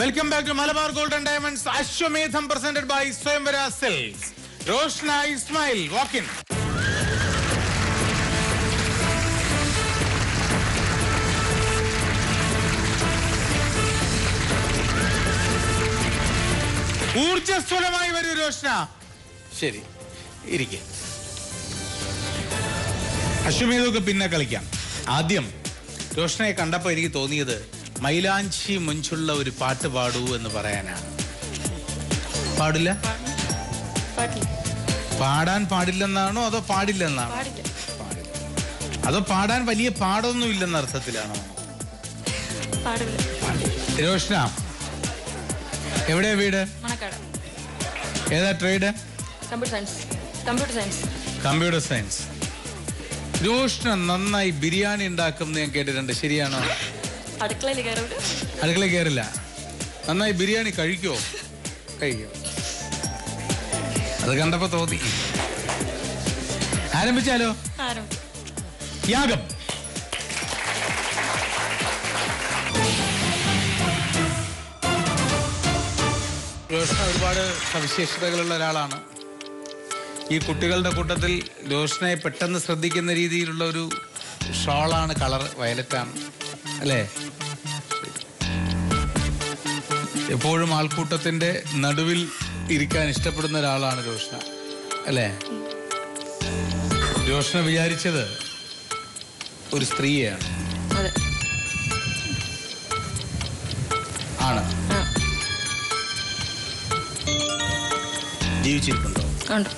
Welcome back to Malabar golden diamonds Ashwamedham presented by Swayamvara silks Roshna Ismail walk in ഊർജസ്വലമായി വരൂ രോഷ്ന ശരി ഇരിക്കെ അശ്വമേധമൊക്കെ പിന്നെ കളിക്കാം ആദ്യം രോഷ്ണയെ കണ്ടപ്പോൾ എനിക്ക് തോന്നിയത് മൈലാഞ്ചി മുഞ്ചുള്ള ഒരു പാട്ട് പാടൂ എന്ന് പറയാനാണ് പാടില്ല പാടില്ല പാടാൻ പാടില്ലെന്നാണോ അതോ പാടില്ലെന്നാണോ പാടില്ല പാടില്ല അതോ പാടാൻ വലിയ പാടൊന്നും ഇല്ലെന്ന അർത്ഥത്തിലാണോ പാടില്ല രോഷ്ന എവിടെയാ വീട് മണക്കാട് ഏതാ trade computer science computer science computer science Roshna നന്നായി ബിരിയാണി ഉണ്ടാക്കും ഞാൻ കേട്ടിട്ടുണ്ട് ശരിയാണോ അടുക്കളയിൽ കയറൂല അടുക്കള കയറില്ല നന്നായി ബിരിയാണി കഴിക്കുമോ കഴിക്കും അത് കണ്ടപ്പോ തോന്നി ആരംഭിച്ചാലോ ആരും യാഗം രോഷന ഒരുപാട് സവിശേഷതകളുള്ള ഒരാളാണ് ഈ കുട്ടികളുടെ കൂട്ടത്തിൽ രോഷനയെ പെട്ടെന്ന് ശ്രദ്ധിക്കുന്ന രീതിയിലുള്ള ഒരു ഷോളാണ് കളർ വയലറ്റാണ് അല്ലേ എപ്പോഴും ആൾക്കൂട്ടത്തിന്റെ നടുവിൽ ഇരിക്കാൻ ഇഷ്ടപ്പെടുന്ന ഒരാളാണ് രോഷന അല്ലേ രോഷന വിചാരിച്ചത് ഒരു സ്ത്രീയാണ് അതെ ആണ് ആ ജീവിച്ചിരിപ്പുണ്ടോ ഉണ്ട്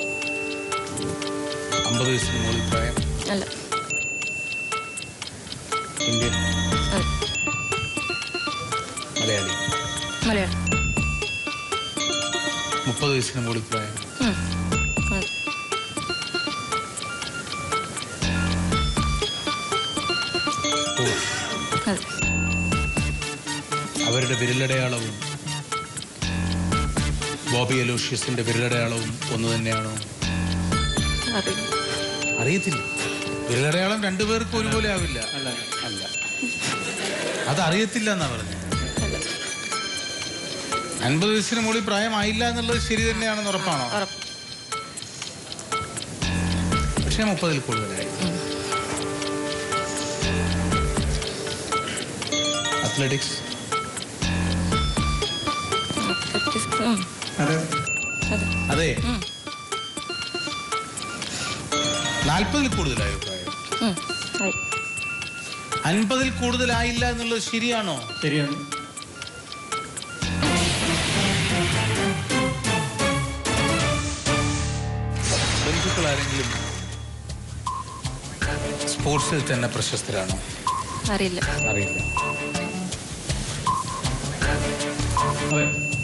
അമ്പത് വയസ്സിന് മുകളിൽ പ്രായം അല്ല ഇന്ത്യൻ അതെ മലയാളി മലയാളം മുപ്പത് വയസ്സിന് മുകളിൽ പ്രായം ഉം. അതെ ഓ അതെ അവരുടെ വിരലടയാളവും ബോബി അലോഷ്യസിന്റെ വിരലടയാളവും ഒന്ന് തന്നെയാണോ അറിയില്ല അറിയത്തില്ല വിരലടയാളം രണ്ടുപേർക്കും ഒരുപോലെ ആവില്ല അല്ല അല്ല അത് അറിയത്തില്ല എന്നാ പറഞ്ഞത് അല്ല അൻപത് വയസ്സിന് മുകളിൽ പ്രായമായില്ല എന്നുള്ളത് ശരി തന്നെയാണെന്ന് ഉറപ്പാണോ ഉറപ്പ് പക്ഷേ മുപ്പതിൽ കൂടുതലായി അത്ലറ്റിക്സ് അത്ലറ്റിക്സ് ഉം. അതെ അതെ ഉം. നാൽപ്പതിൽ കൂടുതലായോ പ്രായം ഉം. ആയി അൻപതിൽ കൂടുതലായില്ല എന്നുള്ളത് ശരിയാണോ ശരിയാണ് ബന്ധുക്കൾ ആരെങ്കിലും സ്പോർട്സിൽ തന്നെ പ്രശസ്തരാണോ അറിയില്ല അറിയില്ല അതെ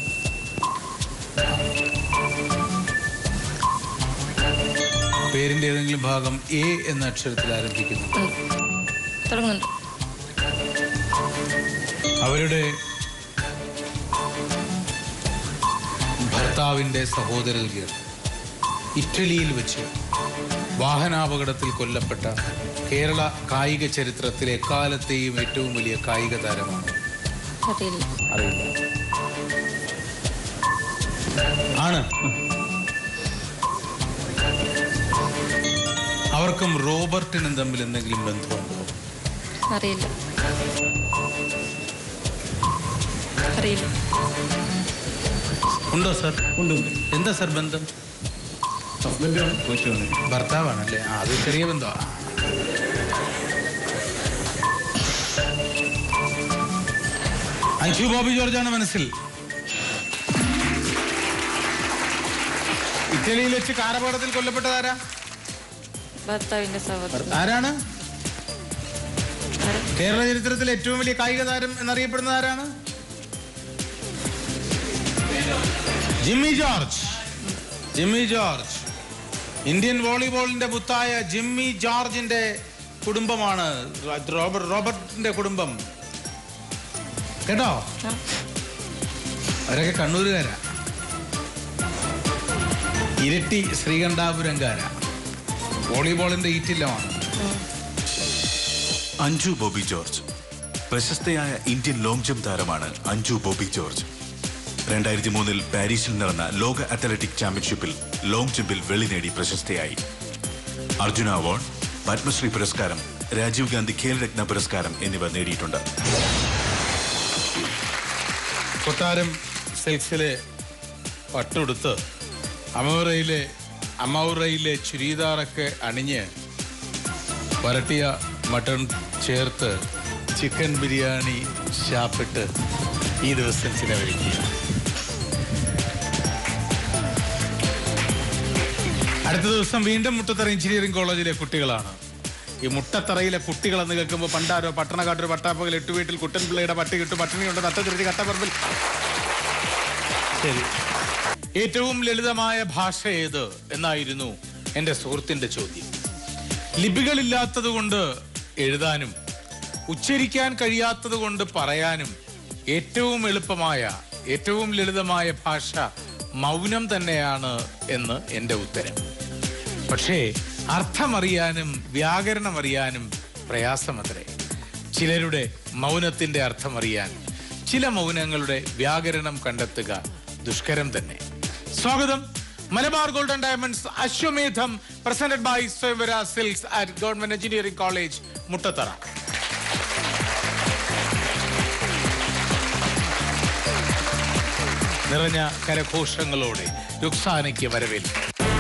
പേരിന്റെ ഏതെങ്കിലും ഭാഗം എ എന്ന അക്ഷരത്തിൽ ആരംഭിക്കുന്നു ഉണ്ട് തുടങ്ങുന്നുണ്ട് അവരുടെ ഭർത്താവിന്റെ സഹോദരർ ഇറ്റലിയിൽ വെച്ച് വാഹനാപകടത്തിൽ കൊല്ലപ്പെട്ട കേരള കായിക ചരിത്രത്തിലെ എക്കാലത്തെയും ഏറ്റവും വലിയ കായിക താരമാണ് അറിയില്ല അറിയില്ല ആണ് അവർക്കും റോബർട്ടിനും തമ്മിൽ എന്തെങ്കിലും ബന്ധമുണ്ടോ അറിയില്ല അറിയില്ല ഉണ്ടോ സർ ഉണ്ട് ഉണ്ട് എന്താ സർ ബന്ധം ഹസ്ബൻഡാണ് കൊച്ചുമാണ് ഭർത്താവാണല്ലേ ആ അത് ചെറിയ ബന്ധമാണ് അൻഷു ബോബി ജോർജാണ് മനസ്സിൽ ഇറ്റലിയിൽ വെച്ച് കാരപകടത്തിൽ കൊല്ലപ്പെട്ടതാരാ ഭർത്താവിന്റെ സഹോദരൻ ആരാണ് ആരാ? കേരള ചരിത്രത്തിലെ ഏറ്റവും വലിയ കായിക താരം എന്നറിയപ്പെടുന്നത് ആരാണ് ജിമ്മി ജോർജ് ജിമ്മി ജോർജ് ഇന്ത്യൻ വോളിബോളിന്റെ മുത്തായ ജിമ്മി ജോർജിന്റെ കുടുംബമാണ് റോബർട്ട് റോബർട്ടിന്റെ കുടുംബം കേട്ടോ ആ. അവരൊക്കെ കണ്ണൂരുകാരാ ഇരട്ടി ശ്രീകണ്ഠാപുരംകാരാ വോളിബോളിന്റെ ഈറ്റില്ലമാണ് ഉം. അഞ്ജു ബോബി ജോർജ് പ്രശസ്തയായ ഇന്ത്യൻ ലോങ് ജംപ് താരമാണ് അഞ്ജു ബോബി ജോർജ് രണ്ടായിരത്തി മൂന്നിൽ പാരീസിൽ നടന്ന ലോക അത്ലറ്റിക് ചാമ്പ്യൻഷിപ്പിൽ ലോങ് ജമ്പിൽ വെള്ളി നേടി പ്രശസ്തയായി അർജുന അവാർഡ് പത്മശ്രീ പുരസ്കാരം രാജീവ് ഗാന്ധി ഖേൽ രത്ന പുരസ്കാരം എന്നിവ നേടിയിട്ടുണ്ട് കൊട്ടാരം സിൽക്സിലെ പട്ടുടുത്ത് അമൗറയിലെ അമൗറയിലെ ചുരിദാറൊക്കെ അണിഞ്ഞ് വരട്ടിയ മട്ടൺ ചേർത്ത് ചിക്കൻ ബിരിയാണി ശാപ്പിട്ട് ഈ ദിവസം ചിലവഴിക്കുക അടുത്ത ദിവസം വീണ്ടും മുട്ടത്തറ എഞ്ചിനീയറിംഗ് കോളേജിലെ കുട്ടികളാണ് ഈ മുട്ടത്തറയിലെ കുട്ടികൾ എന്ന് കേൾക്കുമ്പോൾ പണ്ടാരോ പട്ടണക്കാട്ടൊരു പട്ടാപ്പകൽ എട്ടു വീട്ടിൽ കുട്ടൻപിള്ളയുടെ പട്ടി കിട്ടു പട്ടിണിയുണ്ട് നട്ടതിരുത്തി കട്ടപ്പറമ്പിൽ ശരി ഏറ്റവും ലളിതമായ ഭാഷ ഏത് എന്നായിരുന്നു എന്റെ സുഹൃത്തിന്റെ ചോദ്യം ലിപികളില്ലാത്തത് കൊണ്ട് എഴുതാനും ഉച്ചരിക്കാൻ കഴിയാത്തത് കൊണ്ട് പറയാനും ഏറ്റവും എളുപ്പമായ ഏറ്റവും ലളിതമായ ഭാഷ മൗനം തന്നെയാണ് എന്ന് എന്റെ ഉത്തരം പക്ഷേ അർത്ഥമറിയാനും വ്യാകരണം അറിയാനും പ്രയാസമത്രേ ചിലരുടെ മൗനത്തിന്റെ അർത്ഥമറിയാൻ ചില മൗനങ്ങളുടെ വ്യാകരണം കണ്ടെത്തുക ദുഷ്കരം തന്നെ സ്വാഗതം Malabar golden diamonds Ashwamedham presented by Swayamvara silks at government engineering college Muttathara നിറഞ്ഞ കരഘോഷങ്ങളോടെ രുക്സാനയ്ക്ക് വരവേൽക്കും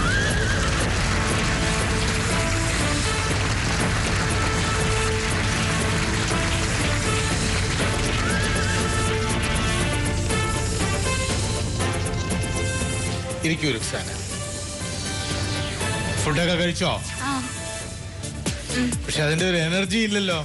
ഇരിക്കൂ രുക്സാന ഫുഡൊക്കെ കഴിച്ചോ പക്ഷെ അതിന്റെ ഒരു എനർജി ഇല്ലല്ലോ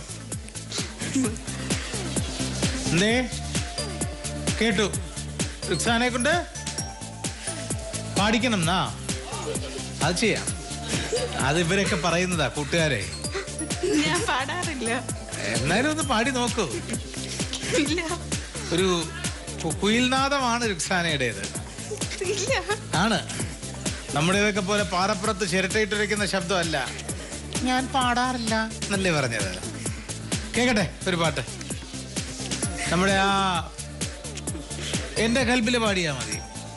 എന്തേ കേട്ടു രുക്സാനെ കൊണ്ട് പാടിക്കണം എന്നാ അത് ചെയ്യാം അത് ഇവരൊക്കെ പറയുന്നതാ കൂട്ടുകാരെ ഞാൻ പാടാറില്ല എന്നാലും ഒന്ന് പാടി നോക്കൂ ഇല്ല ഒരു കു- കുയിൽനാദമാണ് രുക്സാനയുടേത് ഇല്ല ആണ് നമ്മുടേതൊക്കെ പോലെ പാറപ്പുറത്ത് ചിരട്ടയിട്ടുരയ്ക്കുന്ന ശബ്ദമല്ല ഞാൻ പാടാറില്ല എന്നല്ലേ പറഞ്ഞത് കേക്കട്ടെ ഒരു പാട്ട് നമ്മുടെ ആ എന്റെ കൽബില് പാടിയാ മതി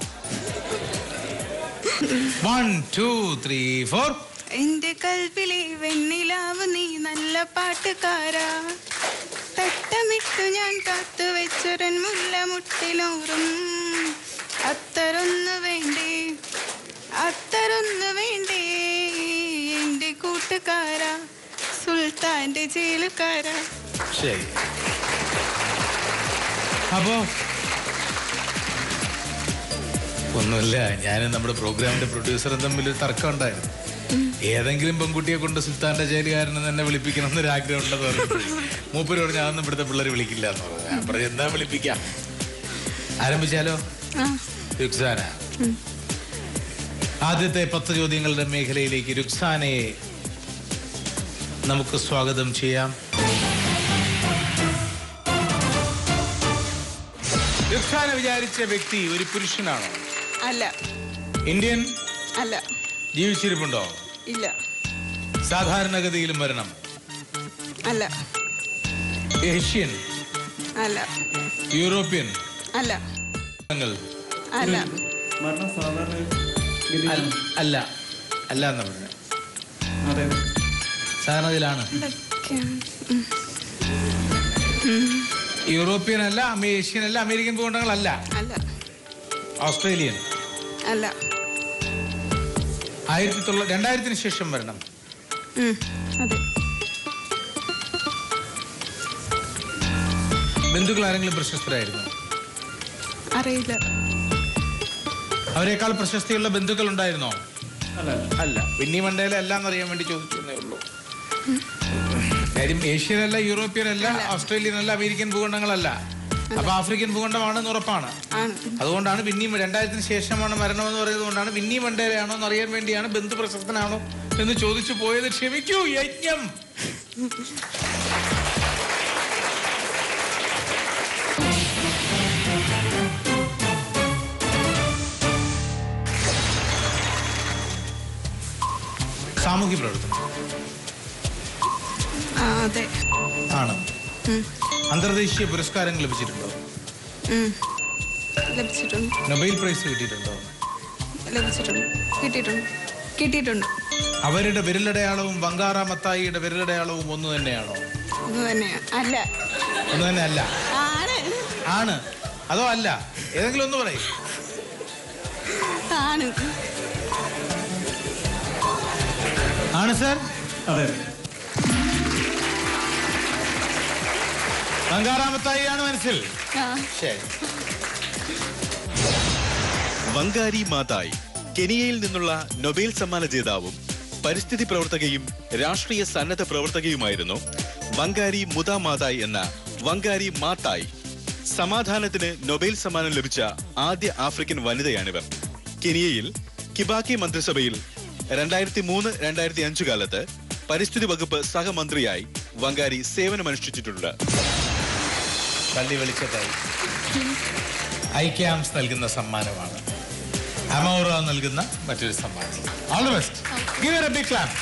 വൺ ടു ത്രീ ഫോർ എന്റെ കൽവിലെ വെണ്ണിലാവ് നീ നല്ല പാട്ടുകാരാ തട്ടമിട്ടു ഞാൻ കാത്തു വെച്ചൊരൻ മുല്ലമുട്ടിനോറും അത്തരൊന്നു വേണ്ടേ അത്തരൊന്നു വേണ്ടേ എന്റെ കൂട്ടുകാരാ സുൽത്താന്റെ ജയിലുകാരാ ശരി അപ്പോ ഒന്നുമില്ല ഞാനും നമ്മുടെ പ്രോഗ്രാമിന്റെ പ്രൊഡ്യൂസറും തമ്മിൽ ഒരു തർക്കം ഉണ്ടായിരുന്നു ഏതെങ്കിലും പെൺകുട്ടിയെ കൊണ്ട് സുൽത്താന്റെ ജയിലുകാരനെ തന്നെ വിളിപ്പിക്കണം എന്നൊരു ആഗ്രഹം ഉണ്ടെന്ന് പറഞ്ഞപ്പോഴേ മൂപ്പര് പറഞ്ഞു അതൊന്നും ഇവിടുത്തെ പിള്ളേർ വിളിക്കില്ല എന്ന് പറഞ്ഞു ഞാൻ പറഞ്ഞു എന്താ വിളിപ്പിക്കാം ആരംഭിച്ചാലോ ആ രുക്സാന ആദ്യത്തെ പത്ത് ചോദ്യങ്ങളുടെ മേഖലയിലേക്ക് രുക്സാനയെ നമുക്ക് സ്വാഗതം ചെയ്യാം രുക്സാന വിചാരിച്ച വ്യക്തി ഒരു പുരുഷനാണോ അല്ല ഇന്ത്യൻ അല്ല ജീവിച്ചിരിപ്പുണ്ടോ ഇല്ല സാധാരണഗതിയിലും വരണം അല്ല ഏഷ്യൻ അല്ല യൂറോപ്യൻ അല്ല ങ്ങൾ. അല്ല മരണം സാധാരണ അൽ- അല്ല അല്ല എന്ന് പറഞ്ഞു അതെ സാധാരണ യൂറോപ്യൻ അല്ല അമേ- ഏഷ്യൻ അല്ല അമേരിക്കൻ ഭൂഖണ്ഡങ്ങളല്ല അല്ല ഓസ്ട്രേലിയൻ അല്ല ആയിരത്തി തൊള്ളായിരത്തി രണ്ടായിരത്തിന് ശേഷം വരണം ഉം, അതെ ബന്ധുക്കൾ ആരെങ്കിലും പ്രശസ്തരായിരുന്നു അറിയില്ല അവരെക്കാൾ പ്രശസ്തിയുള്ള ബന്ധുക്കൾ ഉണ്ടായിരുന്നോ അല്ല അല്ല പിന്നി മണ്ടയിലെ അല്ല എന്നറിയാൻ വേണ്ടി ചോദിച്ചേ ഉള്ളൂ കാര്യം ഏഷ്യൻ അല്ല യൂറോപ്യൻ അല്ല ഓസ്ട്രേലിയൻ അല്ല അമേരിക്കൻ ഭൂഖണ്ഡങ്ങളല്ല അപ്പൊ ആഫ്രിക്കൻ ഭൂഖണ്ഡമാണ് ഉറപ്പാണ് ആണ് അതുകൊണ്ടാണ് പിന്നെയും രണ്ടായിരത്തിന് ശേഷമാണ് മരണം എന്ന് പറയുന്നത് കൊണ്ടാണ് പിന്നി മണ്ടേലയാണോ എന്ന് അറിയാൻ വേണ്ടിയാണ് ബന്ധു പ്രശസ്തനാണോ എന്ന് ചോദിച്ചു പോയത് ക്ഷമിക്കൂ യജ്ഞം സാമൂഹ്യ പ്രവർത്തനം ആ അതെ ആണ് ഉം. അന്തർദേശീയ പുരസ്കാരങ്ങൾ ലഭിച്ചിട്ടുണ്ടോ ഉം. ലഭിച്ചിട്ടുണ്ട് നൊബേൽ പ്രൈസ് കിട്ടിയിട്ടുണ്ടോ ലഭിച്ചിട്ടുണ്ട് കിട്ടിയിട്ടുണ്ട് കിട്ടിയിട്ടുണ്ട് അവരുടെ വിരലടയാളവും ബംഗാറ മത്തായിയുടെ വിരലടയാളവും ഒന്ന് തന്നെയാണോ ഇത് തന്നെയാ അല്ല ഒന്ന് തന്നെ അല്ല ആണ് ആണ് അതോ അല്ല ഏതെങ്കിലും ഒന്ന് പറയും ആണ് ആണ് സാർ അതെ ബംഗാറ മത്തായി ആണ് മനസ്സിൽ ആ ശരി വങ്കാരി മാതായ് കെനിയയിൽ നിന്നുള്ള നൊബേൽ സമ്മാന ജേതാവും പരിസ്ഥിതി പ്രവർത്തകയും രാഷ്ട്രീയ സന്നദ്ധ പ്രവർത്തകയുമായിരുന്നു വങ്കാരി മുത മാതായ് എന്ന വങ്കാരി മാതായ് സമാധാനത്തിന് നൊബേൽ സമ്മാനം ലഭിച്ച ആദ്യ ആഫ്രിക്കൻ വനിതയാണിവർ കെനിയയിൽ കിബാക്കി മന്ത്രിസഭയിൽ രണ്ടായിരത്തി മൂന്ന് രണ്ടായിരത്തി അഞ്ച് കാലത്ത് പരിസ്ഥിതി വകുപ്പ് സഹമന്ത്രിയായി വങ്കാരി സേവനമനുഷ്ഠിച്ചിട്ടുണ്ട് പള്ളി വെളിച്ചത്തായി ഐക്യാംസ് നൽകുന്ന സമ്മാനമാണ് അമൗറ നൽകുന്ന മറ്റൊരു സമ്മാനം all the best give a big clap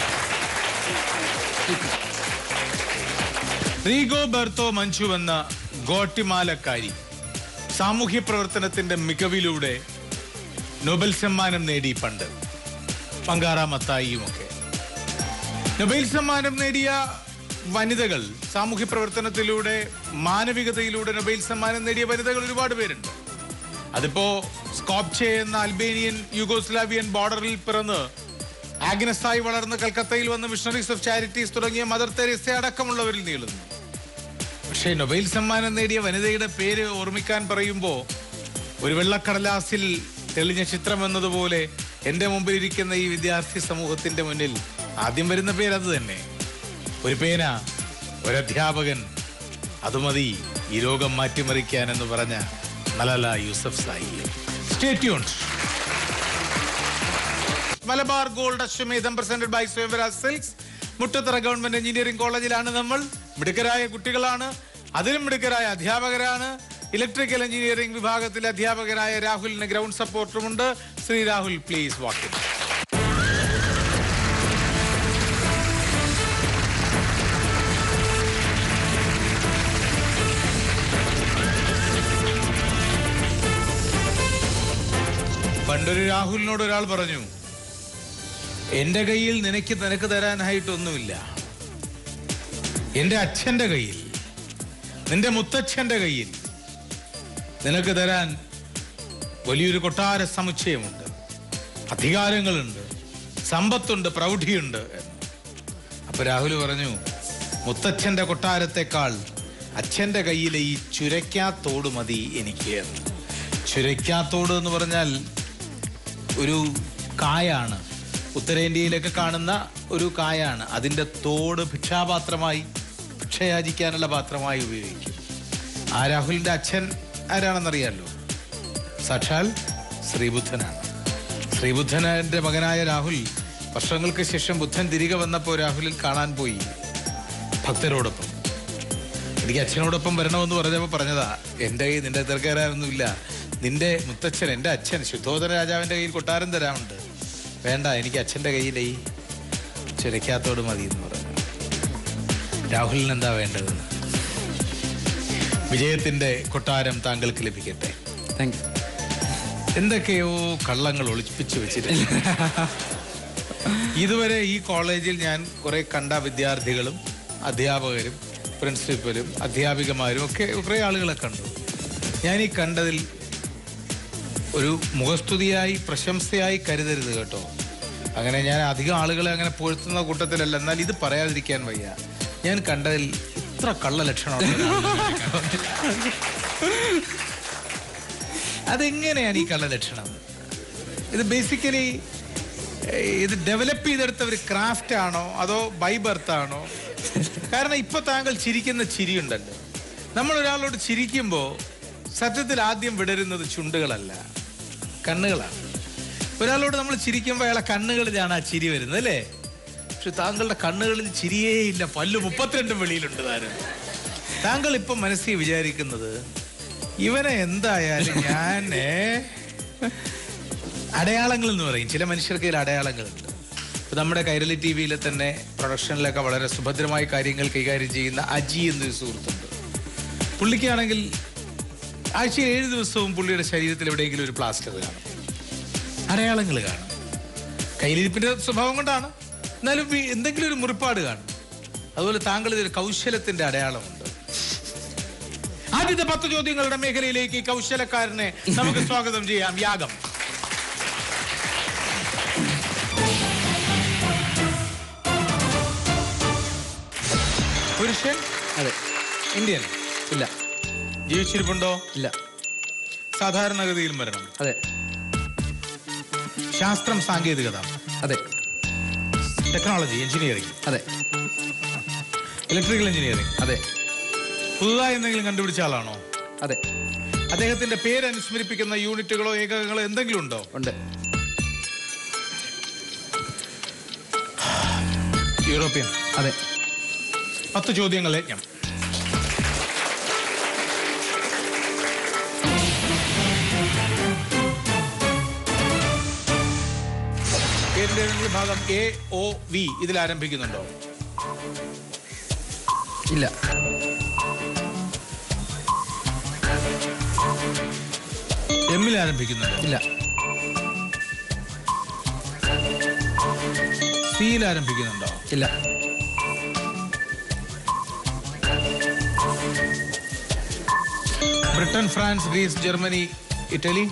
Rigoberta Menchu എന്ന ഗോട്ടിമാലക്കാരി സാമൂഹ്യ പ്രവർത്തനത്തിന്റെ മികവിലൂടെ നൊബൽ സമ്മാനം നേടി പണ്ട് പങ്കാറ മത്തായിയുമൊക്കെ നൊബേൽ സമ്മാനം നേടിയ വനിതകൾ സാമൂഹ്യ പ്രവർത്തനത്തിലൂടെ മാനവികതയിലൂടെ നൊബേൽ സമ്മാനം നേടിയ വനിതകൾ ഒരുപാട് പേരുണ്ട് അതിപ്പോ സ്കോപ്ചെ എന്ന അൽബേനിയൻ യുഗോസ്ലാവിയൻ ബോർഡറിൽ പിറന്ന് ആഗ്നസായി വളർന്ന് കൽക്കത്തയിൽ വന്ന് മിഷണറീസ് ഓഫ് ചാരിറ്റീസ് തുടങ്ങിയ മദർ തെരേസ അടക്കമുള്ളവരിൽ നീളുന്നു പക്ഷേ നൊബേൽ സമ്മാനം നേടിയ വനിതയുടെ പേര് ഓർമ്മിക്കാൻ പറയുമ്പോൾ ഒരു വെള്ളക്കടലാസിൽ തെളിഞ്ഞ ചിത്രം എന്നതുപോലെ എൻ്റെ മുമ്പിൽ ഇരിക്കുന്ന ഈ വിദ്യാർത്ഥി സമൂഹത്തിന്റെ മുന്നിൽ ആദ്യം വരുന്ന പേര് അത് തന്നെ ഒരു പേന ഒരധ്യാപകൻ അത് മതി ഈ രോഗം മാറ്റിമറിക്കാൻ എന്ന് പറഞ്ഞ Malala Yousafzai stay tuned Malabar gold Ashwamedham presented by Swayamvaraj silks Muttathara government engineering കോളേജിലാണ് നമ്മൾ മിടുക്കരായ കുട്ടികളാണ് അതിലും മിടുക്കരായ അധ്യാപകരാണ് ഇലക്ട്രിക്കൽ എഞ്ചിനീയറിംഗ് വിഭാഗത്തിലെ അധ്യാപകരായ രാഹുലിന് ഗ്രൗണ്ട് സപ്പോർട്ടുമുണ്ട് ശ്രീ രാഹുൽ പ്ലീസ് വാക്കിൻ പണ്ടൊരു രാഹുലിനോട് ഒരാൾ പറഞ്ഞു എന്റെ കയ്യിൽ നിനക്ക് നിനക്ക് തരാനായിട്ടൊന്നുമില്ല എന്റെ അച്ഛന്റെ കയ്യിൽ നിന്റെ മുത്തച്ഛന്റെ കയ്യിൽ നിനക്ക് തരാൻ വലിയൊരു കൊട്ടാര സമുച്ചയമുണ്ട് അധികാരങ്ങളുണ്ട് സമ്പത്തുണ്ട് പ്രൗഢിയുണ്ട് എന്ന് അപ്പൊ രാഹുൽ പറഞ്ഞു മുത്തച്ഛന്റെ കൊട്ടാരത്തെക്കാൾ അച്ഛന്റെ കയ്യിലെ ഈ ചുരയ്ക്കാത്തോട് മതി എനിക്ക് എന്ന് ചുരയ്ക്കാത്തോട് എന്ന് പറഞ്ഞാൽ ഒരു കായാണ് ഉത്തരേന്ത്യയിലൊക്കെ കാണുന്ന ഒരു കായാണ് അതിൻ്റെ തോട് ഭിക്ഷാപാത്രമായി ഭിക്ഷയാചിക്കാനുള്ള പാത്രമായി ഉപയോഗിക്കും ആ രാഹുലിൻ്റെ അച്ഛൻ ആരാണെന്നറിയാലോ സാക്ഷാൽ ശ്രീബുദ്ധനാണ് ശ്രീബുദ്ധനന്റെ മകനായ രാഹുൽ വർഷങ്ങൾക്ക് ശേഷം ബുദ്ധൻ തിരികെ വന്നപ്പോൾ രാഹുലിൽ കാണാൻ പോയി ഭക്തരോടൊപ്പം എനിക്ക് അച്ഛനോടൊപ്പം വരണമെന്ന് പറഞ്ഞപ്പോൾ പറഞ്ഞതാ എൻ്റെ കയ്യിൽ നിന്റെ തിരക്കേറാനൊന്നുമില്ല നിന്റെ മുത്തച്ഛൻ എൻ്റെ അച്ഛൻ ശുദ്ധോദന രാജാവിൻ്റെ കയ്യിൽ കൊട്ടാരം തരാമുണ്ട് വേണ്ട എനിക്ക് അച്ഛൻ്റെ കയ്യിലേ ഈ ചുരയ്ക്കാത്തോട് മതി എന്ന് പറഞ്ഞു രാഹുലിന് എന്താ വേണ്ടതെന്ന് വിജയത്തിന്റെ കൊട്ടാരം താങ്കൾക്ക് ലഭിക്കട്ടെ താങ്ക് യു എന്തൊക്കെയോ കള്ളങ്ങൾ ഒളിപ്പിച്ചു വെച്ചിട്ടുണ്ട് ഇതുവരെ ഈ കോളേജിൽ ഞാൻ കുറെ കണ്ട വിദ്യാർത്ഥികളും അധ്യാപകരും പ്രിൻസിപ്പലും അധ്യാപികമാരും ഒക്കെ കുറെ ആളുകളെ കണ്ടു ഞാൻ ഈ കണ്ടതിൽ ഒരു മുഖസ്തുതിയായി പ്രശംസയായി കരുതരുത് കേട്ടോ അങ്ങനെ ഞാൻ അധികം ആളുകളെ അങ്ങനെ പുഴ്ത്തുന്ന കൂട്ടത്തിലല്ല എന്നാൽ ഇത് പറയാതിരിക്കാൻ വയ്യ ഞാൻ കണ്ടതിൽ ഇത്ര കള്ള ലക്ഷണമുള്ള ഒരാളെ ഞാൻ കണ്ടിട്ടില്ല. അതെങ്ങനെയാണ് ഈ കള്ള ലക്ഷണം ഇത് ബേസിക്കലി ഇത് ഡെവലപ്പ് ചെയ്തെടുത്ത ഒരു ക്രാഫ്റ്റ് ആണോ അതോ ബൈ ബർത്ത് ആണോ കാരണം ഇപ്പൊ താങ്കൾ ചിരിക്കുന്ന ചിരിയുണ്ടല്ലോ നമ്മൾ ഒരാളോട് ചിരിക്കുമ്പോൾ സത്യത്തിൽ ആദ്യം വിടരുന്നത് ചുണ്ടുകളല്ല കണ്ണുകളാണ് ഒരാളോട് നമ്മൾ ചിരിക്കുമ്പോൾ അയാളെ കണ്ണുകളിലാണ് ആ ചിരി വരുന്നത് അല്ലേ പക്ഷെ താങ്കളുടെ കണ്ണുകളിൽ ചിരിയേ ഇല്ല പല്ല് മുപ്പത്തിരണ്ടും വെളിയിലുണ്ട് താരം താങ്കൾ ഇപ്പൊ മനസ്സിൽ വിചാരിക്കുന്നത് ഇവനെ എന്തായാലും ഞാൻ ഏ, അടയാളങ്ങൾ എന്ന് പറയും ചില മനുഷ്യർക്ക് ഇതിൽ അടയാളങ്ങളുണ്ട് ഇപ്പൊ നമ്മുടെ കൈരളി ടി വിയിലെ തന്നെ പ്രൊഡക്ഷനിലൊക്കെ വളരെ സുഭദ്രമായ കാര്യങ്ങൾ കൈകാര്യം ചെയ്യുന്ന അജി എന്നൊരു സുഹൃത്തുണ്ട് പുള്ളിക്കാണെങ്കിൽ ആഴ്ചയിൽ ഏഴ് ദിവസവും പുള്ളിയുടെ ശരീരത്തിൽ എവിടെയെങ്കിലും ഒരു പ്ലാസ്റ്റർ കാണും അടയാളങ്ങൾ കാണും കയ്യിലിരിപ്പിന്റെ സ്വഭാവം കൊണ്ടാണ് എന്നാലും ഈ എന്തെങ്കിലും ഒരു മുറിപ്പാട് കാണും അതുപോലെ താങ്കൾ ഇതൊരു കൗശലത്തിന്റെ അടയാളമുണ്ട് ആദ്യത്തെ പത്ത് ചോദ്യങ്ങളുടെ മേഖലയിലേക്ക് ഈ കൗശലക്കാരനെ നമുക്ക് സ്വാഗതം ചെയ്യാം യാഗം പുരുഷൻ അതെ ഇന്ത്യൻ ഇല്ല ജീവിച്ചിരിപ്പുണ്ടോ ഇല്ല സാധാരണഗതിയിൽ മരണം അതെ ശാസ്ത്രം സാങ്കേതികത അതെ ടെക്നോളജി എഞ്ചിനീയറിംഗ് അതെ ഇലക്ട്രിക്കൽ എഞ്ചിനീയറിംഗ് അതെ പുതുതായി എന്തെങ്കിലും കണ്ടുപിടിച്ച ആളാണോ അതെ അദ്ദേഹത്തിന്റെ പേര് അനുസ്മരിപ്പിക്കുന്ന യൂണിറ്റുകളോ ഏകകങ്ങളോ എന്തെങ്കിലും ഉണ്ടോ ഉണ്ട് യൂറോപ്യൻ അതെ പത്ത് ചോദ്യങ്ങൾ യജ്ഞം പേരിന്റെ ഏതെങ്കിലും ഭാഗം എ ഒ വി ഇതിൽ ആരംഭിക്കുന്നുണ്ടോ ഇല്ല എമ്മിൽ ആരംഭിക്കുന്നുണ്ടോ ഇല്ല സിയിൽ ആരംഭിക്കുന്നുണ്ടോ ഇല്ല Britain France Greece Germany Italy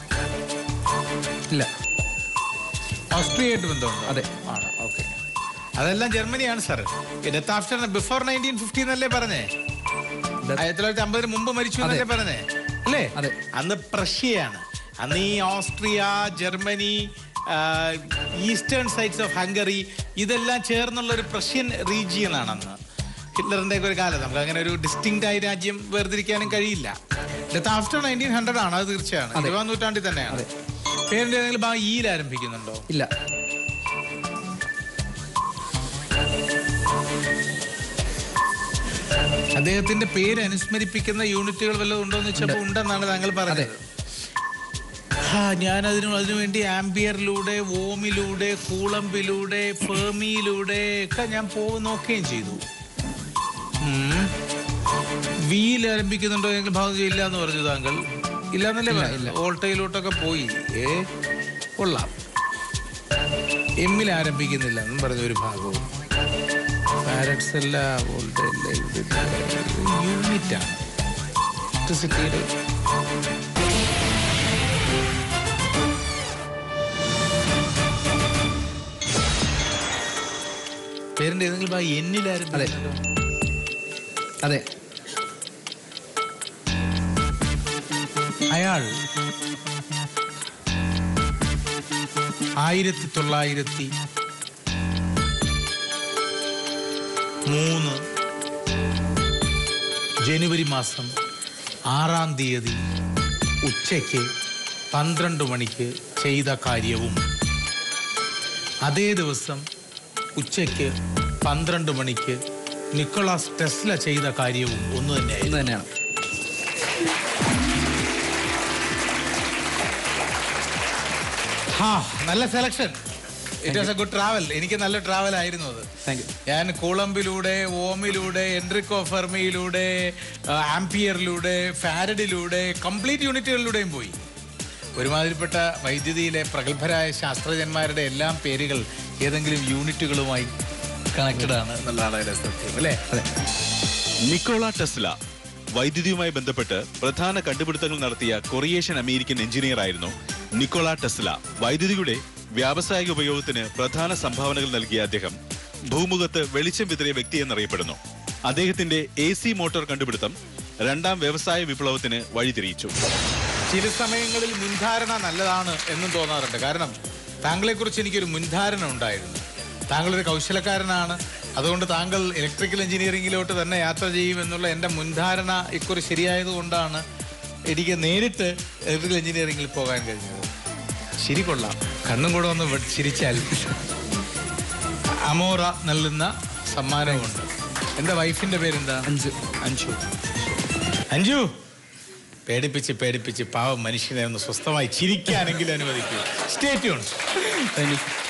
ഇല്ല ഓസ്ട്രിയയായിട്ട് ബന്ധമുണ്ടോ അതെ. ആണ് ഓക്കെ അതെല്ലാം ജർമ്മനിയാണ് sir death after before nineteen fifty എന്നല്ലേ പറഞ്ഞേ ആയിരത്തി തൊള്ളായിരത്തി അമ്പതിന് മുമ്പ് മരിച്ചു എന്നല്ലേ പറഞ്ഞേ അല്ലേ അതെ. അന്ന് പ്രഷ്യയാണ് അന്ന് ഈ Austria Germany eastern sides of Hungary ഇതെല്ലാം ചേർന്നുള്ള ഒരു പ്രഷ്യൻ റീജിയൻ ആണ് അന്ന് ഹിറ്റ്ലറിന്റെ ഒക്കെ ഒരു കാലം നമുക്ക് അങ്ങനെ ഒരു ഡിസ്റ്റിങ്റ്റ് ആയി രാജ്യം വേർതിരിക്കാനും കഴിയില്ല ഡെത്ത് ആഫ്റ്റർ നയൻറ്റീൻ ഹൺഡ്രഡ് ആണ് അത് തീർച്ചയാണ് അതെ. ഇരുപതാം നൂറ്റാണ്ടിൽ തന്നെയാണ് അതെ. പേരിന്റെ ഏതെങ്കിലും ഭാഗം ഈയിൽ ആരംഭിക്കുന്നുണ്ടോ ഇല്ല അദ്ദേഹത്തിന്റെ പേര് അനുസ്മരിപ്പിക്കുന്ന യൂണിറ്റുകൾ വല്ലതും ഉണ്ടോ എന്ന് വെച്ചപ്പോൾ ഉണ്ടെന്നാണ് താങ്കൾ പറഞ്ഞത് ആ ഞാൻ അതിനു അതിനുവേണ്ടി ആംബിയറിലൂടെ ഓമിലൂടെ കൂളമ്പിലൂടെ ഫെർമിയിലൂടെ ഒക്കെ ഞാൻ പോയി നോക്കുകയും ചെയ്തു ഉം. വിയിൽ ആരംഭിക്കുന്നുണ്ടോ എങ്കിൽ ഭാഗം ചെയ്യില്ല എന്ന് പറഞ്ഞു താങ്കൾ ഇല്ലാന്നല്ലേ പറഞ്ഞില്ല ഓൾട്ടയിലോട്ടൊക്കെ പോയി ഏ കൊള്ളാം എമ്മിൽ ആരംഭിക്കുന്നില്ല എന്നും പറഞ്ഞ ഒരു ഭാഗവും പാരറ്റ്സ് അല്ല വോൾട്ടയല്ല യൂണിറ്റ് ആണ് ഇലക്ട്രിസിറ്റിയുടെ പേരിന്റെ ഏതെങ്കിലും ഭാഗം എന്നിൽ ആരംഭിക്കുന്നുണ്ടോ അതെ അയാൾ ആയിരത്തി തൊള്ളായിരത്തി മൂന്ന് ജനുവരി മാസം ആറാം തീയതി ഉച്ചയ്ക്ക് പന്ത്രണ്ട് മണിക്ക് ചെയ്ത കാര്യവും അതേ ദിവസം ഉച്ചയ്ക്ക് പന്ത്രണ്ട് മണിക്ക് നിക്കോളാസ് ടെസ്ല ചെയ്ത കാര്യവും ഒന്ന് തന്നെയായിരുന്നു ഇന്ന് തന്നെയാണ് ഹാ നല്ല selection it was a good travel എനിക്ക് നല്ല ട്രാവൽ ആയിരുന്നു അത് താങ്ക് യു ഞാൻ കൂളമ്പിലൂടെ ഓമിലൂടെ എൻട്രിക്കോ ഫെർമിയിലൂടെ ആ, ആംപിയറിലൂടെ ഫാരഡിലൂടെ കംപ്ലീറ്റ് യൂണിറ്റുകളിലൂടെയും പോയി ഒരുമാതിരിപ്പെട്ട വൈദ്യുതിയിലെ പ്രഗത്ഭരായ ശാസ്ത്രജ്ഞന്മാരുടെ എല്ലാം പേരുകൾ ഏതെങ്കിലും യൂണിറ്റുകളുമായി കണക്റ്റഡ് ആണ് എന്നുള്ളതാണ് അതിന്റെ സത്യം അല്ലേ അതെ നിക്കോള ടെസ്ല വൈദ്യുതിയുമായി ബന്ധപ്പെട്ട് പ്രധാന കണ്ടുപിടുത്തങ്ങൾ നടത്തിയ കൊറിയേഷ്യൻ അമേരിക്കൻ എഞ്ചിനീയർ ആയിരുന്നു നിക്കോള ടെസ്ല വൈദ്യുതിയുടെ വ്യാവസായിക ഉപയോഗത്തിന് പ്രധാന സംഭാവനകൾ നൽകിയ അദ്ദേഹം ഭൂമുഖത്ത് വെളിച്ചം വിതറിയ വ്യക്തി എന്നറിയപ്പെടുന്നു അദ്ദേഹത്തിന്റെ എ സി മോട്ടോർ കണ്ടുപിടുത്തം രണ്ടാം വ്യവസായ വിപ്ലവത്തിന് വഴിതിരിയിച്ചു ചില സമയങ്ങളിൽ മുൻധാരണ നല്ലതാണ് എന്നും തോന്നാറുണ്ട് കാരണം താങ്കളെക്കുറിച്ച് എനിക്കൊരു മുൻധാരണ ഉണ്ടായിരുന്നു താങ്കളൊരു കൗശലക്കാരനാണ് അതുകൊണ്ട് താങ്കൾ ഇലക്ട്രിക്കൽ എഞ്ചിനീയറിംഗിലോട്ട് തന്നെ യാത്ര ചെയ്യും എന്നുള്ള എൻ്റെ മുൻധാരണ ഇക്കുറി ശരിയായതുകൊണ്ടാണ് എനിക്ക് നേരിട്ട് ഇലക്ട്രിക്കൽ എഞ്ചിനീയറിംഗിൽ പോകാൻ കഴിഞ്ഞത് ശരി കൊള്ളാം കണ്ണും കൂടെ ഒന്ന് വെ- ചിരിച്ചാൽ അമോറ നൽകുന്ന സമ്മാനമുണ്ട് എൻ്റെ വൈഫിൻ്റെ പേരെന്താ അഞ്ച് അഞ്ചു അഞ്ചു പേടിപ്പിച്ച് പേടിപ്പിച്ച് പാവം മനുഷ്യനെ ഒന്ന് സ്വസ്ഥമായി ചിരിക്കാനെങ്കിലും അനുവദിക്കൂ സ്റ്റേ ട്യൂൺ താങ്ക് യു